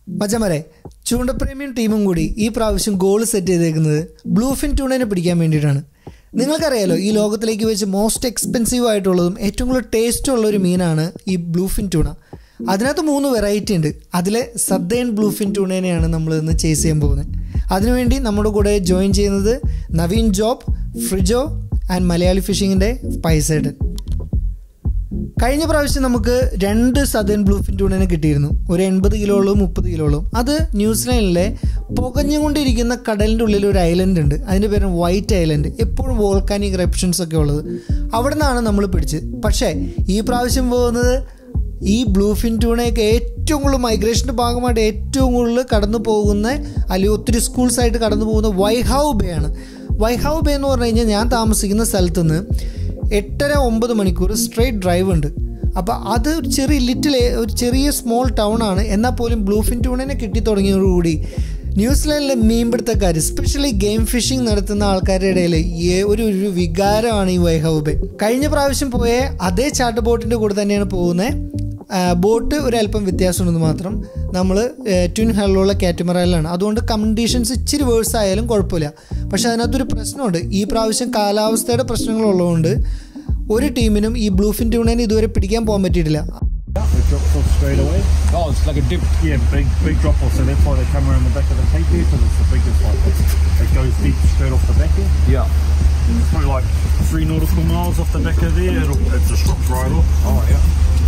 മച്ചമരെ ചൂണ്ടപ്രേമിയും ടീമും കൂടി ഈ പ്രാവശ്യം ഗോൾ സെറ്റ് ചെയ്തേക്കുന്നത് ബ്ലൂഫിൻ ട്യൂണിനെ പിടിക്കാൻ വേണ്ടിയിട്ടാണ് നിങ്ങൾക്കറിയാലോ ഈ ലോകത്തിലേക്ക് വെച്ച് മോസ്റ്റ് എക്സ്പെൻസീവ് ആയിട്ടുള്ളതും ഏറ്റവും കൂടുതൽ ടേസ്റ്റ് ഉള്ള ഒരു മീനാണ് ഈ ബ്ലൂഫിൻ ട്യൂണ അതിനകത്ത് മൂന്ന് വെറൈറ്റി ഉണ്ട് അതിലെ സദ്ദേൻ ബ്ലൂഫിൻ ട്യൂണേനെയാണ് നമ്മൾ ഇന്ന് ചേസ് ചെയ്യാൻ പോകുന്നത് അതിനുവേണ്ടി നമ്മുടെ കൂടെ ജോയിൻ ചെയ്യുന്നത് നവീൻ ജോബ് ഫ്രിജോ ആൻഡ് മലയാളി ഫിഷിങ്ങിൻ്റെ പൈസേട്ടൻ കഴിഞ്ഞ പ്രാവശ്യം നമുക്ക് രണ്ട് സദേൺ ബ്ലൂഫിൻ ട്യൂണിനെ കിട്ടിയിരുന്നു ഒരു എൺപത് കിലോളും മുപ്പത് കിലോളും അത് ന്യൂസിലാൻഡിലെ പുകഞ്ഞുകൊണ്ടിരിക്കുന്ന കടലിൻ്റെ ഉള്ളിൽ ഒരു ഐലൻഡ് ഉണ്ട് അതിൻ്റെ പേര് വൈറ്റ് ഐലൻഡ് എപ്പോഴും വോൾക്കാനിക് റെപ്ഷൻസ് ഒക്കെ ഉള്ളത് അവിടെ നിന്നാണ് നമ്മൾ പിടിച്ചത് പക്ഷേ ഈ പ്രാവശ്യം പോകുന്നത് ഈ ബ്ലൂഫിൻ ട്യൂണയൊക്കെ ഏറ്റവും കൂടുതൽ മൈഗ്രേഷൻ്റെ ഭാഗമായിട്ട് ഏറ്റവും കൂടുതൽ കടന്നു പോകുന്ന അല്ലെങ്കിൽ ഒത്തിരി സ്കൂൾസായിട്ട് കടന്നു പോകുന്ന വൈഹൗ ബേ ആണ് വൈഹൗ ബേ എന്ന് പറഞ്ഞു കഴിഞ്ഞാൽ ഞാൻ താമസിക്കുന്ന സ്ഥലത്തുനിന്ന് എട്ടര ഒമ്പത് മണിക്കൂർ സ്ട്രെയിറ്റ് ഡ്രൈവ് ഉണ്ട് അപ്പോൾ അത് ഒരു ചെറിയ ലിറ്റിൽ ഒരു ചെറിയ സ്മോൾ ടൗൺ ആണ് എന്നാൽ പോലും ബ്ലൂഫിൻ ട്യൂണിനെ കിട്ടി തുടങ്ങിയതോടുകൂടി ന്യൂസിലാൻഡിലെ മീൻപിടുത്തക്കാർ സ്പെഷ്യലി ഗെയിം ഫിഷിംഗ് നടത്തുന്ന ആൾക്കാരുടെ ഇടയിൽ ഒരു ഒരു വികാരമാണ് ഈ വൈഹൗബെ കഴിഞ്ഞ പ്രാവശ്യം പോയ അതേ ചാട്ട് ബോട്ടിൻ്റെ കൂടെ തന്നെയാണ് പോകുന്നത് ബോട്ട് ഒരല്പം വ്യത്യാസമുണ്ടെന്ന് മാത്രം നമ്മൾ ട്വിൻ ഹള്ളുള്ള കാറ്റമറയിലാണ് അതുകൊണ്ട് കണ്ടീഷൻസ് ഇച്ചിരി വേഴ്സ് ആയാലും കുഴപ്പമില്ല പക്ഷേ അതിനകത്തൊരു പ്രശ്നമുണ്ട് ഈ പ്രാവശ്യം കാലാവസ്ഥയുടെ പ്രശ്നങ്ങളുള്ളതുകൊണ്ട് ഒരു ടീമിനും ഈ ബ്ലൂഫിൻ ട്യൂണിനെ ഇതുവരെ പിടിക്കാൻ പോകാൻ പറ്റിയിട്ടില്ല It drops off straight away. Oh, it's like a dip. Yeah, big big drop off. So that's why they come around the back of the tape here because it's the biggest one. It goes deep straight off the back here. Yeah. It's probably like three nautical miles off the back of there. It'll, it just drops right off. Oh, yeah.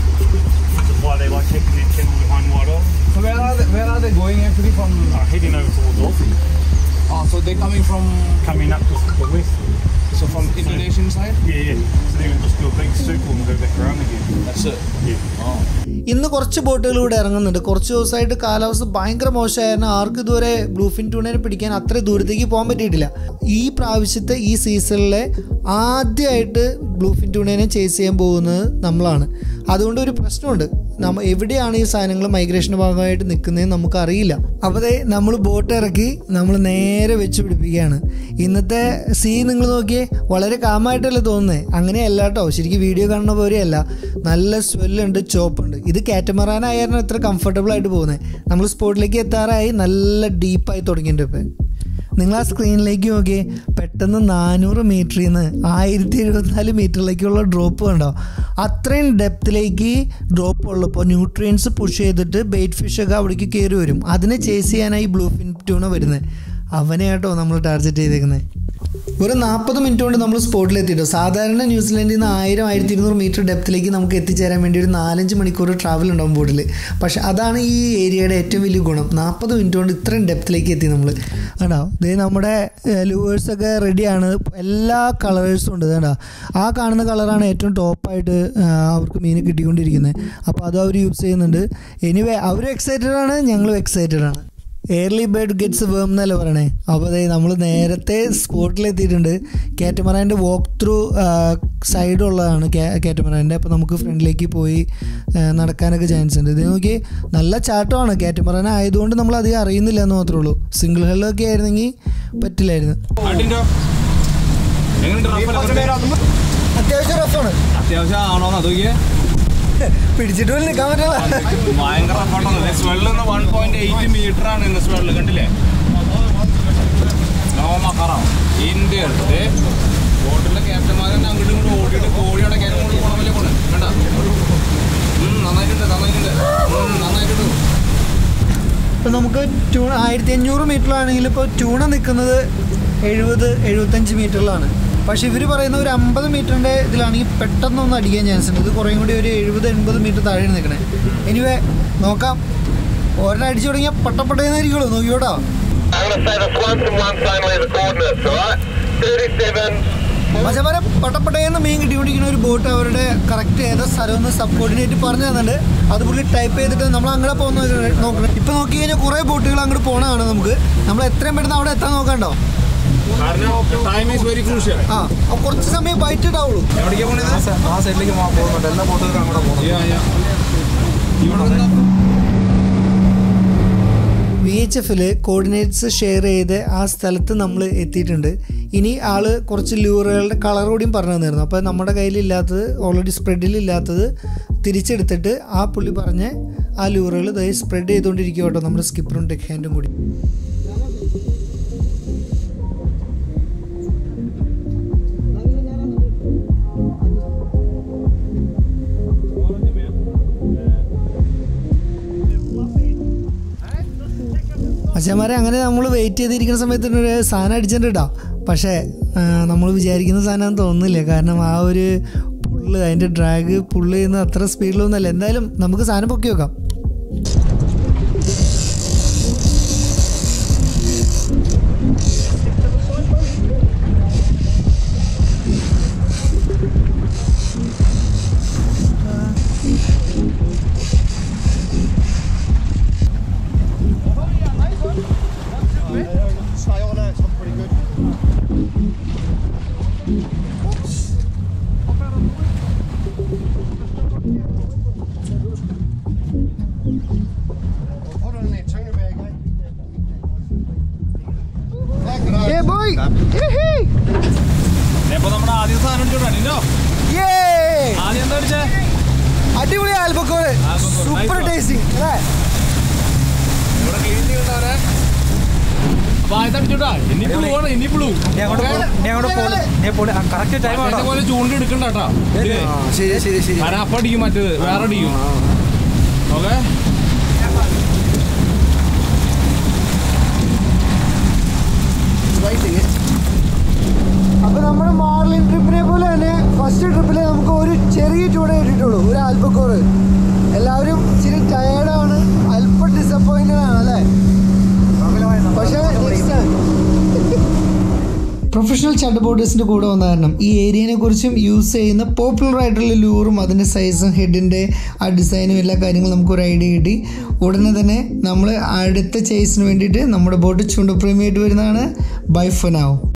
That's why they like taking their channel behind White Island. So where are they, where are they going actually from? Uh, heading over towards Aussie, Oh, so they're coming from coming up to the west. so from Indonesian side. Yeah, yeah. So they would just do a big circle and go back around again. That's it. Yeah. Oh. ഇന്ന് കുറച്ച് ബോട്ടുകൾ ഇവിടെ ഇറങ്ങുന്നുണ്ട് കുറച്ച് ദിവസമായിട്ട് കാലാവസ്ഥ ഭയങ്കര മോശമായിരുന്നു ആർക്കും ഇതുവരെ ബ്ലൂഫിൻ ട്യൂണിനെ പിടിക്കാൻ അത്ര ദൂരത്തേക്ക് പോകാൻ പറ്റിയിട്ടില്ല ഈ പ്രാവശ്യത്തെ ഈ സീസണിലെ ആദ്യമായിട്ട് ബ്ലൂഫിൻ ട്യൂണിനെ ചേസ് ചെയ്യാൻ പോകുന്നത് നമ്മളാണ് അതുകൊണ്ട് ഒരു പ്രശ്നമുണ്ട് നമ്മ എവിടെയാണ് ഈ സാധനങ്ങൾ മൈഗ്രേഷൻ്റെ ഭാഗമായിട്ട് നിൽക്കുന്നതെന്ന് നമുക്കറിയില്ല അപ്പോൾ ദേ നമ്മൾ ബോട്ട് ഇറക്കി നമ്മൾ നേരെ വെച്ച് പിടിപ്പിക്കുകയാണ് ഇന്നത്തെ സീ നിങ്ങൾ നോക്കിയേ വളരെ കാമായിട്ടല്ലേ തോന്നുന്നത് അങ്ങനെയല്ല കേട്ടോ ശരിക്കും വീഡിയോ കാണുന്ന പോലെയല്ല നല്ല സ്വെല്ലുണ്ട് ചോപ്പുണ്ട് ഇത് കാറ്റമറാനായിരുന്നു ഇത്ര കംഫർട്ടബിൾ ആയിട്ട് പോകുന്നത് നമ്മൾ സ്പോട്ടിലേക്ക് എത്താറായി നല്ല ഡീപ്പായി തുടങ്ങിയിട്ടുണ്ട് ഇപ്പം നിങ്ങൾ ആ സ്ക്രീനിലേക്ക് നോക്കിയേ പെട്ടെന്ന് നാനൂറ് മീറ്ററിൽ നിന്ന് ആയിരത്തി എഴുപത്തിനാല് മീറ്ററിലേക്കുള്ള ഡ്രോപ്പ് കണ്ടോ അത്രയും ഡെപ്തിലേക്ക് ഡ്രോപ്പ് ഉള്ളപ്പോൾ ന്യൂട്രിയൻസ് പുഷ് ചെയ്തിട്ട് ബെയ്റ്റ് ഫിഷൊക്കെ അവിടേക്ക് കയറി വരും അതിനെ ചേസ് ചെയ്യാനായി ബ്ലൂ ഫിൻ ട്യൂണ വരുന്നത് അവനെ കേട്ടോ നമ്മൾ ടാർഗറ്റ് ചെയ്തേക്കുന്നത് ഒരു നാൽപ്പത് മിനിറ്റ് കൊണ്ട് നമ്മൾ സ്പോട്ടിൽ എത്തിയിട്ടോ സാധാരണ ന്യൂസിലൻഡിൽ നിന്ന് ആയിരം ആയിരത്തി ഇരുന്നൂറ് മീറ്റർ ഡെപ്തിലേക്ക് നമുക്ക് എത്തിച്ചേരാൻ വേണ്ടി ഒരു നാലഞ്ച് മണിക്കൂർ ട്രാവൽ ഉണ്ടാവും ബോട്ടിൽ പക്ഷെ അതാണ് ഈ ഏരിയയുടെ ഏറ്റവും വലിയ ഗുണം നാൽപ്പത് മിനിറ്റ് കൊണ്ട് ഇത്രയും ഡെപ്തിലേക്ക് എത്തി നമ്മൾ കേട്ടോ ഇത് നമ്മുടെ ലൂവേഴ്സൊക്കെ റെഡിയാണ് എല്ലാ കളേഴ്സും ഉണ്ട് കേട്ടോ ആ കാണുന്ന കളറാണ് ഏറ്റവും ടോപ്പായിട്ട് അവർക്ക് മീൻ കിട്ടിക്കൊണ്ടിരിക്കുന്നത് അപ്പോൾ അത് അവർ യൂസ് ചെയ്യുന്നുണ്ട് എനിവേ അവരും എക്സൈറ്റഡ് ആണ് ഞങ്ങളും എക്സൈറ്റഡ് ആണ് എയർലി ബേർഡ് ഗെറ്റ്സ് വേം എന്നല്ലേ പറയണേ അപ്പോൾ അതെ നമ്മൾ നേരത്തെ സ്പോട്ടിലെത്തിയിട്ടുണ്ട് കാറ്റമറാൻ്റെ വാക്ക് ത്രൂ സൈഡുള്ളതാണ് കാറ്റമറാൻ്റെ അപ്പോൾ നമുക്ക് ഫ്രണ്ടിലേക്ക് പോയി ആ, നടക്കാനൊക്കെ ചാൻസ് ഉണ്ട് ഇത് നോക്കി നല്ല ചാട്ടമാണ് കാറ്റമറാൻ ആയതുകൊണ്ട് നമ്മൾ അധികം അറിയുന്നില്ല എന്ന് മാത്രമേ ഉള്ളൂ സിംഗിൾ ഹെല്ലൊക്കെ ആയിരുന്നെങ്കിൽ പറ്റില്ലായിരുന്നു ആട്ടിന്റെ എങ്ങനെയുണ്ട് അത്യാവശ്യം രസമാണ് അത്യാവശ്യം ആണോ നോക്കിയേ പിടിച്ചിട്ട് പോലും നിൽക്കാൻ പറ്റില്ല ഭയങ്കര റഫാണ് swell one point eight metre ആണ് ഇന്ന് സ്മെല്ല് കണ്ടില്ലേ നോമക്കറാം ഇന്ത്യ ബോട്ടിലെ ക്യാപ്റ്റന്മാരെ അങ്ങോട്ടും ഇങ്ങോട്ടും ഓടിയിട്ട് കോഴി അടയ്ക്കാൻ കൊണ്ട് പോകണം വലിയ പോണ് കണ്ട ഉം, നന്നായിട്ടുണ്ട് നന്നായിട്ടുണ്ട് ഉം, നന്നായിട്ടുണ്ട് ഇപ്പം നമുക്ക് ട്യൂൺ ആയിരത്തി അഞ്ഞൂറ് മീറ്ററിലാണെങ്കിൽ ഇപ്പോൾ ട്യൂണ നിൽക്കുന്നത് എഴുപത് എഴുപത്തഞ്ച് മീറ്ററിലാണ് പക്ഷെ ഇവർ പറയുന്ന ഒരു അമ്പത് മീറ്ററിൻ്റെ ഇതിലാണെങ്കിൽ പെട്ടെന്നൊന്നും അടിക്കാൻ ചാൻസ് ഉണ്ട് ഇത് കുറേ കൂടി ഒരു എഴുപത് എൺപത് മീറ്റർ താഴെ നിൽക്കണേ എനിവേ നോക്കാം ഒരെണ്ണം അടിച്ചു തുടങ്ങിയാൽ പട്ടപ്പട്ടയെന്നായിരിക്കുള്ളൂ നോക്കിയോട്ടോ I'm going to say this once and once only the coordinates, alright? 37. പക്ഷേ വരെ പട്ടപ്പട്ടയെന്ന് മീൻ കിട്ടിക്കൊണ്ടിരിക്കുന്ന ഒരു ബോട്ട് അവരുടെ കറക്റ്റ് ഏതാ സ്ഥലം എന്ന് സബ് കോർഡിനേറ്റ് പറഞ്ഞു തന്നിട്ടുണ്ട് അത് പുള്ളി ടൈപ്പ് ചെയ്തിട്ട് നമ്മൾ അങ്ങോട്ട് പോകുന്ന നോക്കണം ഇപ്പം നോക്കി കഴിഞ്ഞാൽ കുറേ ബോട്ടുകൾ അങ്ങോട്ട് പോകണതാണ് നമുക്ക് നമ്മൾ എത്രയും പെട്ടെന്ന് അവിടെ എത്താൻ നോക്കണ്ടോ കാരണം ടൈം ഈസ് വെരി ക്രൂഷ്യൽ ആ അപ്പൊ കുറച്ച് സമയം ബൈറ്റ് ഇടാവുള്ളൂ എവിടേക്കാ പോണത് ആ സൈഡിലേക്ക് പോകുന്നുണ്ട് എല്ലാ ബോട്ടുകാരും അങ്ങോട്ട് പോകുന്നു Yeah, yeah. ഇവിടെ നിന്ന് വി എച്ച് എഫിൽ കോർഡിനേറ്റ്സ് ഷെയർ ചെയ്ത് ആ സ്ഥലത്ത് നമ്മൾ എത്തിയിട്ടുണ്ട് ഇനി ആള് കുറച്ച് ലൂറുകളുടെ കളർ കൂടിയും പറഞ്ഞു തന്നിരുന്നു അപ്പോൾ നമ്മുടെ കയ്യിലില്ലാത്തത് ഓൾറെഡി സ്പ്രെഡിലില്ലാത്തത് തിരിച്ചെടുത്തിട്ട് ആ പുള്ളി പറഞ്ഞ് ആ ലൂറുകൾ ഇതായി സ്പ്രെഡ് ചെയ്തുകൊണ്ടിരിക്കുക കേട്ടോ നമ്മുടെ സ്കിപ്പറും ടെക് ഹാൻഡും കൂടി അച്ഛന്മാരെ അങ്ങനെ നമ്മൾ വെയിറ്റ് ചെയ്തിരിക്കുന്ന സമയത്ത് ഒരു സാധനം അടിച്ചിട്ടുണ്ടാ പക്ഷേ നമ്മൾ വിചാരിക്കുന്ന സാധനം തോന്നുന്നില്ല കാരണം ആ ഒരു പുള്ള് അതിൻ്റെ ഡ്രാഗ് പുള്ള് ചെയ്യുന്ന അത്ര സ്പീഡിലൊന്നുമല്ല എന്തായാലും നമുക്ക് സാധനം പൊക്കി വെക്കാം Stay on it, it's looking pretty good. Put it in their tuna bag, eh? Back it up. ഏ ബോയ് ഇപ്പൊ നമ്മുടെ ആദ്യ സാധനം അടിച്ചോടാ നിന്നോ ആദ്യം എന്താ അടിച്ചേ അടിപൊളി albacore albacore. Super Nice one. Tasting അല്ലേ ഇവിടെ ക്ലീൻ ചെയ്യണ്ടവരെ അപ്പൊ ആദ്യത്തെ അടിച്ചോട്ടാ ഇനി ബ്ലൂ ആണ് ഇനി ബ്ലൂ നീ അങ്ങോട്ട് പോ- നീ അങ്ങോട്ട് പോലെ നീ പോലെ കറക്റ്റ് ടൈം ആണോ പോലെ ചൂണ്ട എടുക്കണ്ട കേട്ടാ ശരി ശരി ശരി കാരണം അപ്പൊ അടിക്കും മറ്റേത് വേറെ അടിക്കും ഓക്കെ അപ്പൊ നമ്മുടെ മാർലിൻ ട്രിപ്പിനെ പോലെ തന്നെ ഫസ്റ്റ് ട്രിപ്പിൽ നമുക്ക് ഒരു ചെറിയ ചൂട കിട്ടിയിട്ടുള്ളൂ ഒരു ആൽബക്കോറ് എല്ലാവരും ഇച്ചിരി ടയേർഡാണ് അല്പം ഡിസപ്പോയിന്റഡ് ആണ് അല്ലേ പക്ഷേ next time. പ്രൊഫഷണൽ ചട്ട് ബോട്ടേഴ്സിൻ്റെ കൂടെ വന്ന കാരണം ഈ ഏരിയനെ കുറിച്ചും യൂസ് ചെയ്യുന്ന പോപ്പുലർ ആയിട്ടുള്ള ലൂറും അതിൻ്റെ സൈസും ഹെഡിൻ്റെ ആ ഡിസൈനും എല്ലാ കാര്യങ്ങളും നമുക്ക് ഒരു ഐഡിയ കിട്ടി ഉടനെ തന്നെ നമ്മൾ അടുത്ത ചേസിന് വേണ്ടിയിട്ട് നമ്മുടെ ബോട്ട് ചൂണ്ട പ്രീമിയായിട്ട് വരുന്നതാണ് ബൈ ഫനാവും